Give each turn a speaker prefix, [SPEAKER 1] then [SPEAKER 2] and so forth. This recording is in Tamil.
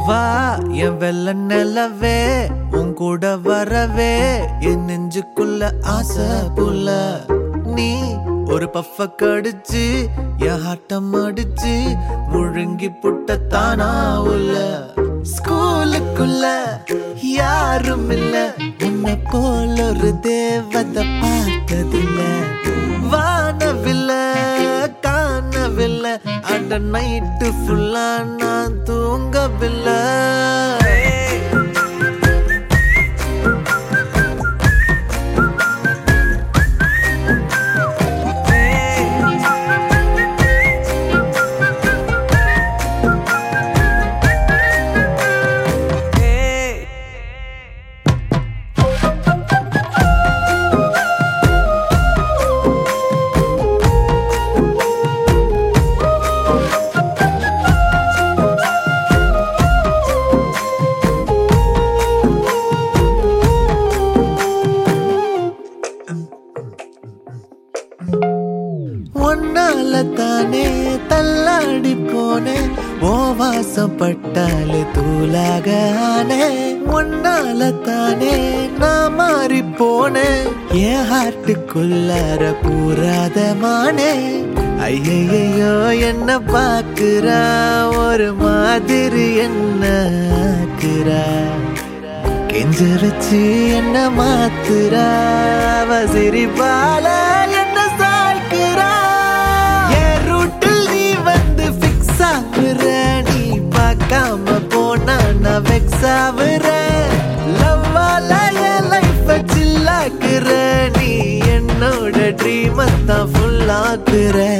[SPEAKER 1] வா என் வெள்ள நிலவே உன் கூட வரவே என் நெஞ்சுக்குள்ள ஆசை புல நீ ஒரு பஃப கடிச்சு என் ஹாட்டம் அடிச்சு முழுங்கி புட்ட தானா உள்ள ஸ்கூலுக்குள்ள யாரும் இல்ல உன்னை போல ஒரு தேவதை பார்த்ததில்ல வானவில்ல காணவில்லை அந்த நைட்டு ஃபுல்லா நான் தூங்கவில்லை ஒன்னால தானே தள்ளாடி போனேன் ஓ வாசம் பட்டாலே தூளாக ஆனே ஒன்னால தானே நான் மாறி போனேன் என் ஹார்ட்டுக்குள்ளார பூராத மானே ஐயையோ என்ன பாக்குறா ஒரு மாதிரி என்ன ஆக்குறா கெஞ்ச வச்சு என்ன மாத்துறா அவ சிரிப்பால என்ன சாய்க்கிறா என் ரூட்டில் நீ வந்து ஃபிக்ஸ் ஆகுற நீ பார்க்காம போனா நான் வெக்ஸ் ஆகுற லவ்வால என் லைஃப் சில்லாக்குற நீ என்னோட ட்ரீம் தான் ஃபுல் ஆக்குற